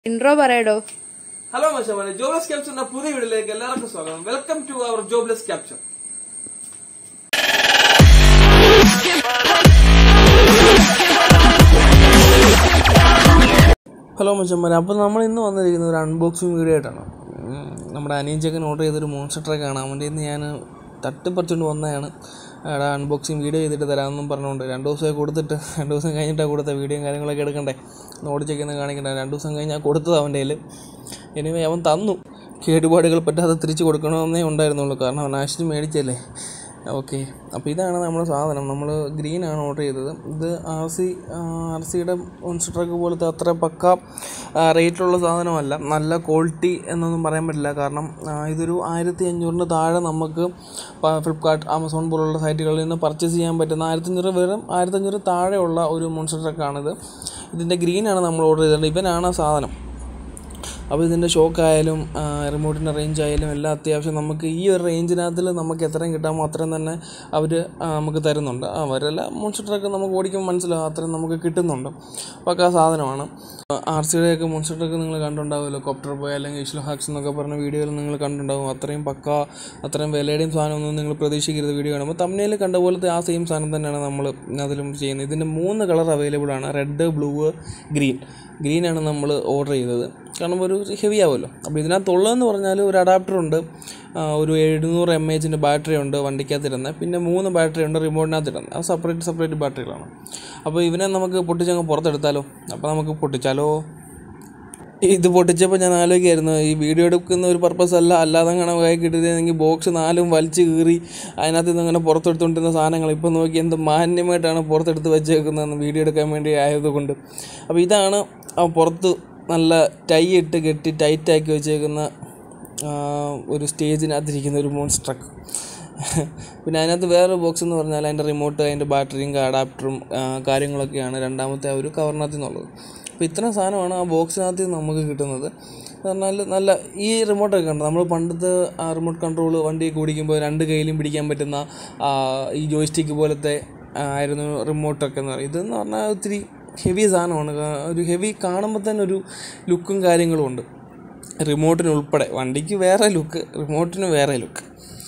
intro പറയടോ hello മച്ചാമാരെ jobless ക്യാപ്ചറിന്റെ പുതിയ വീഡിയോയിലേക്ക് എല്ലാവർക്കും സ്വാഗതം welcome to our jobless capture hello മച്ചന്മാരെ അപ്പോൾ നമ്മൾ ഇന്ന് വന്നിരിക്കുന്നത് ഒരു അൺബോക്സിങ് വീഡിയോ ആയിട്ടാണ് ഉം, നമ്മുടെ അനിയൻ ചെക്കൻ ഓർഡർ ചെയ്തൊരു മോൺസ്റ്റർ ട്രക്കാണ് അവൻ്റെ ഇന്ന് ഞാൻ തട്ടിപ്പറിച്ചുകൊണ്ട് വന്നതാണ് അവിടെ അൺബോക്സിങ് വീഡിയോ ചെയ്തിട്ട് തരാമെന്നും പറഞ്ഞുകൊണ്ട് രണ്ട് ദിവസമായി കൊടുത്തിട്ട് രണ്ട് ദിവസം കഴിഞ്ഞിട്ടാണ് കൊടുത്ത വീഡിയോയും കാര്യങ്ങളൊക്കെ എടുക്കണ്ടേ ഒന്ന് ഓടിച്ചൊക്കെ കാണിക്കണ്ടേ രണ്ട് ദിവസം കഴിഞ്ഞ് ഞാൻ കൊടുത്തത് അവൻ്റെ കയ്യിൽ എനിവേ അവൻ തന്നു കേടുപാടുകൾ പറ്റാതെ തിരിച്ച് കൊടുക്കണമെന്നേ ഉണ്ടായിരുന്നുള്ളൂ കാരണം അവൻ ആശിച്ച് മേടിച്ചല്ലേ ഓക്കെ അപ്പോൾ ഇതാണ് നമ്മുടെ സാധനം നമ്മൾ ഗ്രീനാണ് ഓർഡർ ചെയ്തത് ഇത് ആർ സി ആർ സിയുടെ മോൺസ്റ്റർ ട്രക്ക് പോലത്തെ അത്ര പക്ക ആ, റേറ്റിലുള്ള സാധനമല്ല നല്ല ക്വാളിറ്റി എന്നൊന്നും പറയാൻ പറ്റില്ല കാരണം ആ, ഇതൊരു ആയിരത്തി അഞ്ഞൂറിന് താഴെ നമുക്ക് ഫ്ലിപ്കാർട്ട് ആമസോൺ പോലുള്ള സൈറ്റുകളിൽ നിന്ന് പർച്ചേസ് ചെയ്യാൻ പറ്റുന്ന ആയിരത്തഞ്ഞൂറ് വെറും ആയിരത്തഞ്ഞൂറ് താഴെയുള്ള ഒരു മോൺസ്റ്റർ ട്രക്കാണിത് ഇതിൻ്റെ ഗ്രീനാണ് നമ്മൾ ഓർഡർ ചെയ്തത് ഇവനാണ് ആ സാധനം അപ്പോൾ ഇതിൻ്റെ ഷോക്കായാലും റിമോട്ടിൻ്റെ റേഞ്ച് ആയാലും എല്ലാം അത്യാവശ്യം നമുക്ക് ഈ ഒരു റേഞ്ചിനകത്തിൽ നമുക്ക് എത്രയും കിട്ടാമോ അത്രയും തന്നെ അവർ നമുക്ക് തരുന്നുണ്ട് അവരെല്ലാം മോൺസ്റ്റർ ട്രക്ക് നമുക്ക് ഓടിക്കുമ്പോൾ മനസ്സിലാവും അത്രയും നമുക്ക് കിട്ടുന്നുണ്ട് അപ്പോൾ ആ സാധനമാണ് ആർ സിയുടെയൊക്കെ മോൺസ്റ്റർ ട്രക്ക് നിങ്ങൾ കണ്ടുണ്ടാവുമല്ലോ കോപ്റ്റർ ബോയ് അല്ലെങ്കിൽ ഇഷ്ലോ ഹാക്സ് എന്നൊക്കെ പറഞ്ഞ വീഡിയോയിൽ നിങ്ങൾ കണ്ടുണ്ടാവും അത്രയും പക്ക അത്രയും വിലയുടെയും സാധനമൊന്നും നിങ്ങൾ പ്രതീക്ഷിക്കരുത് വീഡിയോ കാണുമ്പോൾ തമ്മിൽ കണ്ട പോലത്തെ ആ സെയിം സാധനം തന്നെയാണ് നമ്മൾ അതിലും ചെയ്യുന്നത് ഇതിൻ്റെ മൂന്ന് കളർ അവൈലബിൾ ആണ് റെഡ് ബ്ലൂ ഗ്രീൻ ഗ്രീനാണ് നമ്മൾ ഓർഡർ ചെയ്തത് കാരണം ഒരു ഹെവി ആവുമല്ലോ അപ്പോൾ ഇതിനകത്തുള്ളതെന്ന് പറഞ്ഞാൽ ഒരു അഡാപ്റ്റർ ഉണ്ട് ആ, ഒരു എഴുന്നൂറ് എം എച്ചിൻ്റെ ബാറ്ററി ഉണ്ട് വണ്ടിക്കകത്തിരുന്നത് പിന്നെ മൂന്ന് ബാറ്ററി ഉണ്ട് റിമോട്ടിനകത്തിരുന്നത് അത് സെപ്പറേറ്റ് സെപ്പറേറ്റ് ബാറ്ററികളാണ് അപ്പോൾ ഇവനെ നമുക്ക് പൊട്ടിച്ചങ്ങ് പുറത്തെടുത്താലോ അപ്പോൾ നമുക്ക് പൊട്ടിച്ചാലോ ഇത് പൊട്ടിച്ചപ്പോൾ ഞാൻ ആലോചിക്കായിരുന്നു ഈ വീഡിയോ എടുക്കുന്ന ഒരു പർപ്പസ് അല്ല അല്ലാതെ അങ്ങനെ കൈ കിട്ടിയിരുന്നെങ്കിൽ ബോക്സ് നാലും വലിച്ച് കീറി അതിനകത്ത് നിന്ന് അങ്ങനെ പുറത്തെടുത്തുകൊണ്ടിരുന്ന സാധനങ്ങൾ ഇപ്പോൾ നോക്കി എന്ത് മാന്യമായിട്ടാണ് പുറത്തെടുത്ത് വെച്ചേക്കുന്നതെന്ന് വീഡിയോ എടുക്കാൻ വേണ്ടി ആയതുകൊണ്ട് അപ്പോൾ ഇതാണ് ആ പുറത്ത് നല്ല ടൈ ഇട്ട് കെട്ടി ടൈറ്റാക്കി വെച്ചേക്കുന്ന ആ, ഒരു സ്റ്റേജിനകത്തിരിക്കുന്ന ഒരു മോൺസ്റ്റർ ട്രക്ക് പിന്നെ അതിനകത്ത് വേറൊരു ബോക്സ് എന്ന് പറഞ്ഞാൽ അതിൻ്റെ റിമോട്ട് അതിൻ്റെ ബാറ്ററിയും അഡാപ്റ്ററും കാര്യങ്ങളൊക്കെയാണ് രണ്ടാമത്തെ ആ ഒരു കവറിനകത്ത് നിന്നുള്ളത് അപ്പോൾ ഇത്രയും സാധനമാണ് ആ ബോക്സിനകത്ത് നിന്ന് നമുക്ക് കിട്ടുന്നത് എന്ന് പറഞ്ഞാൽ നല്ല ഈ റിമോട്ടൊക്കെ ഉണ്ട് നമ്മൾ പണ്ടത്തെ ആ റിമോട്ട് കൺട്രോൾ വണ്ടി ഓടിക്കുമ്പോൾ രണ്ട് കയ്യിലും പിടിക്കാൻ പറ്റുന്ന ആ, ഈ ജോയ്സ്റ്റിക്ക് പോലത്തെ ആ, ആയിരുന്നു റിമോട്ടൊക്കെ എന്ന് പറയും ഇതെന്ന് പറഞ്ഞാൽ ഒത്തിരി ഹെവി സാധനമാണ് കാ- ഒരു ഹെവി കാണുമ്പോൾ തന്നെ ഒരു ലുക്കും കാര്യങ്ങളും ഉണ്ട് റിമോട്ടിന് ഉൾപ്പെടെ വണ്ടിക്ക് വേറെ ലുക്ക് റിമോട്ടിന് വേറെ ലുക്ക്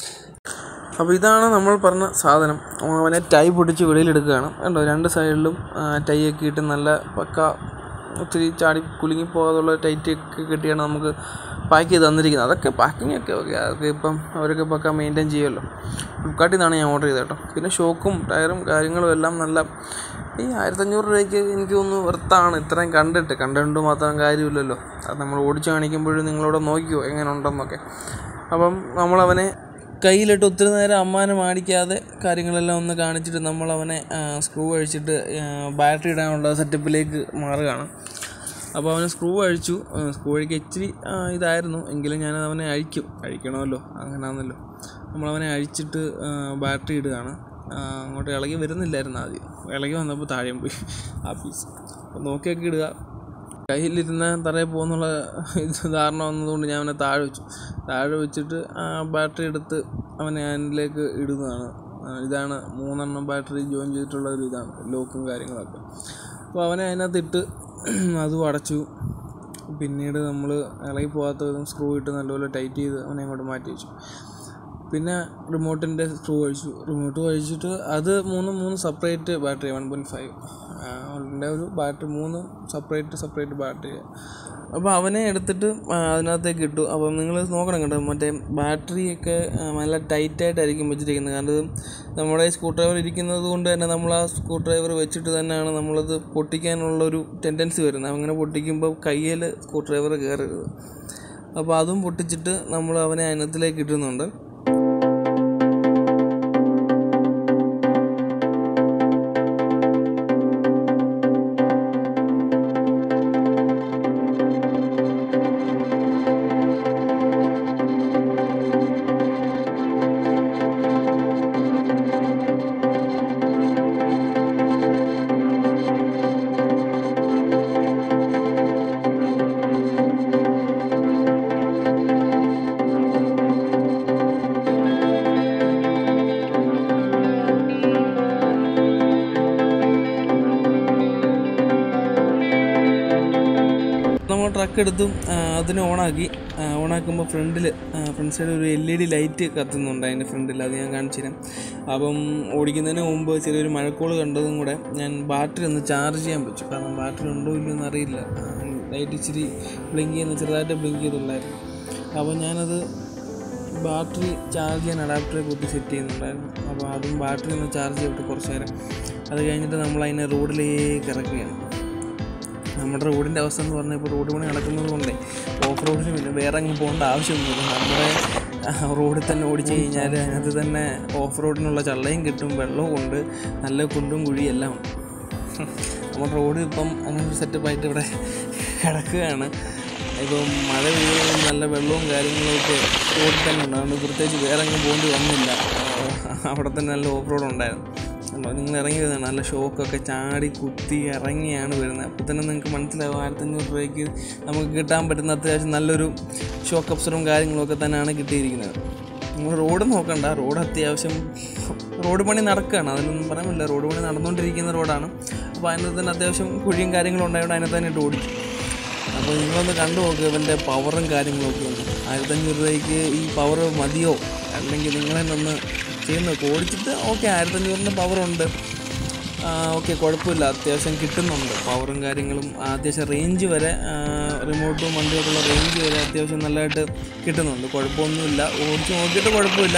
അപ്പോൾ ഇതാണ് നമ്മൾ പറഞ്ഞ സാധനം അവനെ ടൈ പൊട്ടിച്ച് വെളിയിലെടുക്കുകയാണ് കണ്ടോ രണ്ട് സൈഡിലും ടൈ ഒക്കെ ഇട്ട് നല്ല പക്ക ഒത്തിരി ചാടി കുലുങ്ങി പോകാതുള്ള ടൈറ്റ് ഒക്കെ കിട്ടിയാണ് നമുക്ക് പാക്ക് ചെയ്ത് തന്നിരിക്കുന്നത് അതൊക്കെ പാക്കിംഗ് ഒക്കെ ഓക്കെ അതൊക്കെ ഇപ്പം അവരൊക്കെ പക്ക മെയിൻറ്റെയിൻ ചെയ്യുമല്ലോ ഫ്ലിപ്കാർട്ടിൽ നിന്നാണ് ഞാൻ ഓർഡർ ചെയ്തത് കേട്ടോ പിന്നെ ഷോക്കും ടയറും കാര്യങ്ങളും എല്ലാം നല്ല ഈ ആയിരത്തഞ്ഞൂറ് രൂപയ്ക്ക് എനിക്ക് ഒന്ന് വർത്താണ് ഇത്രയും കണ്ടിട്ട് കണ്ടുകൊണ്ട് മാത്രം കാര്യമില്ലല്ലോ അത് നമ്മൾ ഓടിച്ച് കാണിക്കുമ്പോഴും നിങ്ങളോട് നോക്കിയോ എങ്ങനെ ഉണ്ടെന്നൊക്കെ അപ്പം നമ്മളവനെ കയ്യിലിട്ട് ഒത്തിരി നേരം അമ്മാനെ മാടിക്കാതെ കാര്യങ്ങളെല്ലാം ഒന്ന് കാണിച്ചിട്ട് നമ്മൾ അവനെ സ്ക്രൂ അഴിച്ചിട്ട് ബാറ്ററി ഇടാനുള്ള സെറ്റപ്പിലേക്ക് മാറുകയാണ് അപ്പോൾ അവന് സ്ക്രൂ അഴിച്ചു സ്ക്രൂ അഴിക്കുക ഇച്ചിരി ആ, ഇതായിരുന്നു എങ്കിലും ഞാൻ അവനെ അഴിക്കും അഴിക്കണമല്ലോ അങ്ങനെയാണല്ലോ നമ്മളവനെ അഴിച്ചിട്ട് ബാറ്ററി ഇടുകയാണ് ആ, അങ്ങോട്ട് ഇളകി വരുന്നില്ലായിരുന്നു ആദ്യം ഇളകി വന്നപ്പോൾ താഴെയും പോയി ആ പീസ് അപ്പോൾ നോക്കിയൊക്കെ ഇടുക കയ്യിലിരുന്ന തറയിൽ പോകുന്നുള്ള ഇത് ധാരണ വന്നതുകൊണ്ട് ഞാൻ അവനെ താഴെ വെച്ചു താഴെ വെച്ചിട്ട് ആ ബാറ്ററി എടുത്ത് അവനെ അതിലേക്ക് ഇടുന്നതാണ് ആ, ഇതാണ് മൂന്നെണ്ണം ബാറ്ററി ജോയിൻ ചെയ്തിട്ടുള്ള ഒരു ഇതാണ് ലോക്കും കാര്യങ്ങളൊക്കെ അപ്പോൾ അവനെ അതിനകത്ത് ഇട്ട് അതും അടച്ചു പിന്നീട് നമ്മൾ ഇളകി പോകാത്ത വിധം സ്ക്രൂ ഇട്ട് നല്ലപോലെ ടൈറ്റ് ചെയ്ത് അവനെ അങ്ങോട്ട് മാറ്റി വെച്ചു പിന്നെ റിമോട്ടിൻ്റെ സ്ക്രൂ അഴിച്ചു റിമോട്ട് അഴിച്ചിട്ട് അത് മൂന്ന് മൂന്ന് separate battery one point five അതിൻ്റെ ഒരു ബാറ്ററി മൂന്ന് സെപ്പറേറ്റ് സെപ്പറേറ്റ് ബാറ്ററി അപ്പോൾ അവനെ എടുത്തിട്ട് ആ, അതിനകത്തേക്ക് ഇട്ടു അപ്പം നിങ്ങൾ നോക്കണം കേട്ടോ മറ്റേ ബാറ്ററിയൊക്കെ ആ, നല്ല ടൈറ്റായിട്ടായിരിക്കും വെച്ചിരിക്കുന്നത് കാരണം ഇത് നമ്മുടെ സ്ക്രൂ ഡ്രൈവർ ഇരിക്കുന്നത് കൊണ്ട് തന്നെ നമ്മൾ ആ സ്ക്രൂ ഡ്രൈവർ വെച്ചിട്ട് തന്നെയാണ് നമ്മളത് പൊട്ടിക്കാനുള്ളൊരു ടെൻഡൻസി വരുന്നത് അങ്ങനെ പൊട്ടിക്കുമ്പോൾ കയ്യിൽ സ്ക്രൂ ഡ്രൈവർ കയറരുത് അപ്പോൾ അതും പൊട്ടിച്ചിട്ട് നമ്മൾ അവനെ അതിനകത്തിലേക്ക് ഇടുന്നുണ്ട് പ്ലഗ് എടുത്തും ആ, അതിനെ ഓണാക്കി ആ, ഓണാക്കുമ്പോൾ ഫ്രണ്ടിൽ ഫ്രണ്ട് സൈഡ് ഒരു എൽ ഇ ഡി ലൈറ്റ് കത്തുന്നുണ്ട് അതിൻ്റെ ഫ്രണ്ടിൽ അത് ഞാൻ കാണിച്ചു തരാം അപ്പം ഓടിക്കുന്നതിന് മുമ്പ് ചെറിയൊരു മഴക്കോള് കണ്ടതും കൂടെ ഞാൻ ബാറ്ററി ഒന്ന് ചാർജ് ചെയ്യാൻ വെച്ചു കാരണം ബാറ്ററി ഉണ്ടോ ഇല്ലയോ എന്ന് അറിയില്ല ലൈറ്റ് ഇച്ചിരി ബ്ലിങ്ക് ചെയ്യുന്ന ചെറുതായിട്ട് ബ്ലിങ്ക് ചെയ്തുള്ളായിരുന്നു അപ്പോൾ ഞാനത് ബാറ്ററി ചാർജ് ചെയ്യാൻ അഡാപ്റ്ററെ കുത്തി സെറ്റ് ചെയ്യുന്നുണ്ടായിരുന്നു അപ്പോൾ അതും ബാറ്ററി ഒന്ന് ചാർജ് ചെയ്തിട്ട് കുറച്ച് നേരം അത് കഴിഞ്ഞിട്ട് നമ്മൾ അതിനെ റോഡിലേക്ക് ഇറക്കുകയാണ് നമ്മുടെ റോഡിൻ്റെ അവസ്ഥ എന്ന് പറഞ്ഞാൽ ഇപ്പോൾ റോഡ് പണി നടക്കുന്നത് കൊണ്ടേ ഓഫ് റോഡിന് പിന്നെ വേറെ അങ്ങ് പോകേണ്ട ആവശ്യമൊന്നുമില്ല നമ്മുടെ ആ, റോഡിൽ തന്നെ ഓടിച്ചു കഴിഞ്ഞാൽ അതിനകത്ത് തന്നെ ഓഫ് റോഡിനുള്ള ചള്ളയും കിട്ടും വെള്ളവും ഉണ്ട് നല്ല കുണ്ടും കുഴിയും എല്ലാം ഉണ്ട് നമ്മുടെ റോഡ് ഇപ്പം അങ്ങനെ ഒരു സെറ്റപ്പായിട്ട് ഇവിടെ കിടക്കുകയാണ് ഇപ്പം മഴ പെയ്യുമ്പോൾ നല്ല വെള്ളവും കാര്യങ്ങളും ഒക്കെ റോഡിൽ തന്നെ ഉണ്ട് അതുകൊണ്ട് പ്രത്യേകിച്ച് വേറെ അങ്ങ് പോകേണ്ടി വന്നില്ല ആ, അവിടെ തന്നെ നല്ല ഓഫ് റോഡ് ഉണ്ടായിരുന്നു കണ്ടോ നിങ്ങൾ ഇറങ്ങി വരുന്നതാണ് നല്ല ഷോക്കൊക്കെ ചാടി കുത്തി ഇറങ്ങിയാണ് വരുന്നത് അപ്പോൾ തന്നെ നിങ്ങൾക്ക് മനസ്സിലാവും ആയിരത്തഞ്ഞൂറ് രൂപയ്ക്ക് നമുക്ക് കിട്ടാൻ പറ്റുന്ന അത്യാവശ്യം നല്ലൊരു ഷോക്ക് അപ്സറും കാര്യങ്ങളൊക്കെ തന്നെയാണ് കിട്ടിയിരിക്കുന്നത് നിങ്ങൾ റോഡ് നോക്കണ്ട റോഡ് അത്യാവശ്യം റോഡ് പണി നടക്കുകയാണ് അതിനൊന്നും പറയാൻ പറ്റില്ല റോഡ് പണി നടന്നുകൊണ്ടിരിക്കുന്ന റോഡാണ് അപ്പോൾ അതിനകത്ത് തന്നെ അത്യാവശ്യം കുഴിയും കാര്യങ്ങളും ഉണ്ടായതുകൊണ്ട് അതിനകത്ത് തന്നെ ഇട്ട് ഓടിച്ചു അപ്പോൾ നിങ്ങളൊന്ന് കണ്ടു നോക്കുക ഇവൻ്റെ പവറും കാര്യങ്ങളൊക്കെ ഉണ്ട് ആയിരത്തഞ്ഞൂറ് രൂപയ്ക്ക് ഈ പവർ മതിയോ അല്ലെങ്കിൽ നിങ്ങൾ തന്നെ ഒന്ന് ചെയ്യുന്ന ഓടിച്ചിട്ട് ഓക്കെ ആയിരത്തഞ്ഞൂറിൻ്റെ പവറുണ്ട് ഓക്കെ കുഴപ്പമില്ല അത്യാവശ്യം കിട്ടുന്നുണ്ട് പവറും കാര്യങ്ങളും അത്യാവശ്യം റേഞ്ച് വരെ റിമോട്ടും വണ്ടിയോട്ടുള്ള റേഞ്ച് വരെ അത്യാവശ്യം നല്ലതായിട്ട് കിട്ടുന്നുണ്ട് കുഴപ്പമൊന്നുമില്ല ഓടിച്ച് നോക്കിയിട്ട് കുഴപ്പമില്ല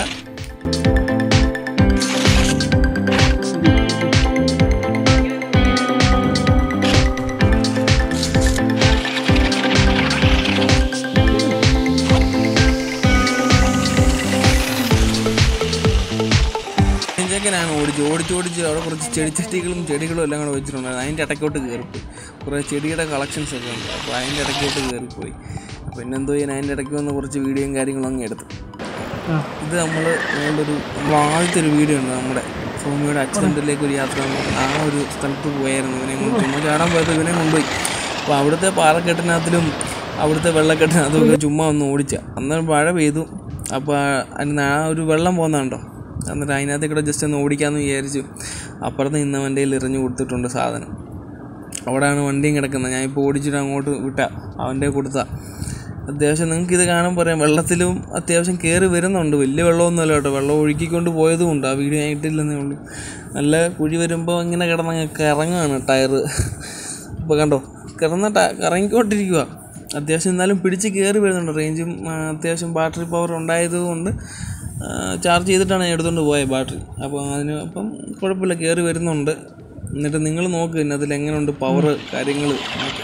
ചെക്കനാണ് ഓടിച്ച് ഓടിച്ച് ഓടിച്ച് അവിടെ കുറച്ച് ചെടിച്ചട്ടികളും ചെടികളും എല്ലാം കൂടെ വെച്ചിട്ടുണ്ടായിരുന്നു അതിൻ്റെ ഇടയ്ക്കോട്ട് കയറിപ്പോയി കുറേ ചെടിയുടെ കളക്ഷൻസ് ഒക്കെ ഉണ്ട് അപ്പോൾ അതിൻ്റെ ഇടയ്ക്കോട്ട് കയറിപ്പോയി പിന്നെ എന്തോ ചെയ്യാൻ അതിൻ്റെ ഇടയ്ക്ക് വന്ന് കുറച്ച് വീഡിയോയും കാര്യങ്ങളും അങ്ങ് എടുത്തു ഇത് നമ്മൾ നമ്മളൊരു നമ്മൾ ആദ്യത്തെ ഒരു വീഡിയോ ഉണ്ട് നമ്മുടെ സോമിയുടെ അച്ഛൻ്റെലേക്ക് ഒരു യാത്ര എന്ന് പറഞ്ഞ് ആ ഒരു സ്ഥലത്ത് പോയായിരുന്നു ഇവനെ കൊണ്ട് ചുമ്മാ ചാടാൻ പോയപ്പോൾ ഇവനെ കൊണ്ടുപോയി അപ്പോൾ അവിടുത്തെ പാറക്കെട്ടിനകത്തിലും അവിടുത്തെ വെള്ളക്കെട്ടിനകത്തും ഒക്കെ ചുമ്മാ ഒന്ന് ഓടിച്ച അന്നേരം മഴ പെയ്തു അപ്പോൾ അതിന് ആ ഒരു വെള്ളം പോകുന്നുണ്ടോ എന്നിട്ട് അതിനകത്ത് കൂടെ ജസ്റ്റ് ഒന്ന് ഓടിക്കാമെന്ന് വിചാരിച്ചു അപ്പുറത്ത് നിന്നവൻ്റെ കയ്യിൽ എറിഞ്ഞു കൊടുത്തിട്ടുണ്ട് സാധനം അവിടെയാണ് വണ്ടിയും കിടക്കുന്നത് ഞാൻ ഇപ്പോൾ ഓടിച്ചിട്ട് അങ്ങോട്ട് വിട്ട അവൻ്റെ കൊടുത്ത അത്യാവശ്യം നിങ്ങൾക്ക് ഇത് കാണുമ്പോൾ പറയാം വെള്ളത്തിലും അത്യാവശ്യം കയറി വരുന്നുണ്ട് വലിയ വെള്ളമൊന്നുമല്ല കേട്ടോ വെള്ളം ഒഴുക്കിക്കൊണ്ട് പോയതും ഉണ്ട് ആ വീഡിയോ ഞാൻ ഇട്ടില്ലെന്നേ ഉള്ളൂ നല്ല കുഴി വരുമ്പോൾ ഇങ്ങനെ കിടന്നങ്ങ് കറങ്ങുകയാണ് ടയറ് ഇപ്പോൾ കണ്ടോ കിടന്ന ട കറങ്ങിക്കൊണ്ടിരിക്കുക അത്യാവശ്യം എന്നാലും പിടിച്ച് കയറി വരുന്നുണ്ട് റേഞ്ചും ആ, അത്യാവശ്യം ബാറ്ററി പവർ ഉണ്ടായതുകൊണ്ട് ചാർജ് ചെയ്തിട്ടാണ് ഞാൻ എടുത്തുകൊണ്ട് പോയത് ബാറ്ററി അപ്പോൾ അതിന് അപ്പം കുഴപ്പമില്ല കയറി വരുന്നുണ്ട് എന്നിട്ട് നിങ്ങൾ നോക്ക് പിന്നെ അതിൽ എങ്ങനെയുണ്ട് പവർ കാര്യങ്ങൾ ഒക്കെ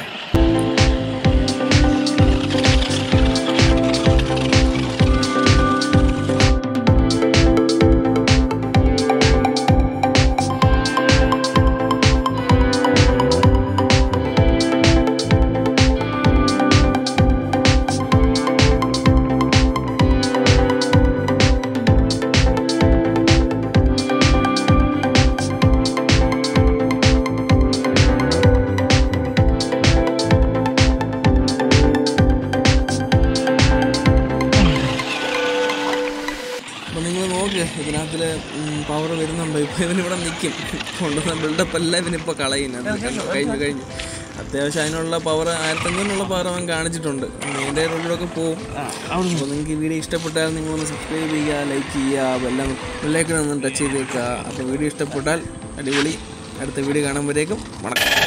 അപ്പോൾ നിങ്ങൾ നോക്ക് ഇതിനകത്തിൽ പവർ വരുന്നുണ്ടോ ഇപ്പോൾ ഇവനിവിടെ നിൽക്കും കൊണ്ടുവന്ന ബിൽഡപ്പ് എല്ലാം ഇവനിപ്പോൾ കളയുന്നത് കണ്ടോ കഴിഞ്ഞു കഴിഞ്ഞു അത്യാവശ്യം അതിനുള്ള പവർ ആയിരത്തഞ്ഞൂറിനുള്ള പവർ അവൻ കാണിച്ചിട്ടുണ്ട് മെയിൻ്റെ റോഡിലൊക്കെ പോകും അപ്പോൾ നിങ്ങൾക്ക് ഈ വീഡിയോ ഇഷ്ടപ്പെട്ടാൽ നിങ്ങളൊന്ന് സബ്സ്ക്രൈബ് ചെയ്യുക ലൈക്ക് ചെയ്യുക എല്ലാം ബെല്ലൈക്കൺ ഒന്ന് ടച്ച് ചെയ്തേക്കുക അപ്പോൾ വീഡിയോ ഇഷ്ടപ്പെട്ടാൽ അടിപൊളി അടുത്ത വീഡിയോ കാണുമ്പോഴേക്കും വണക്കം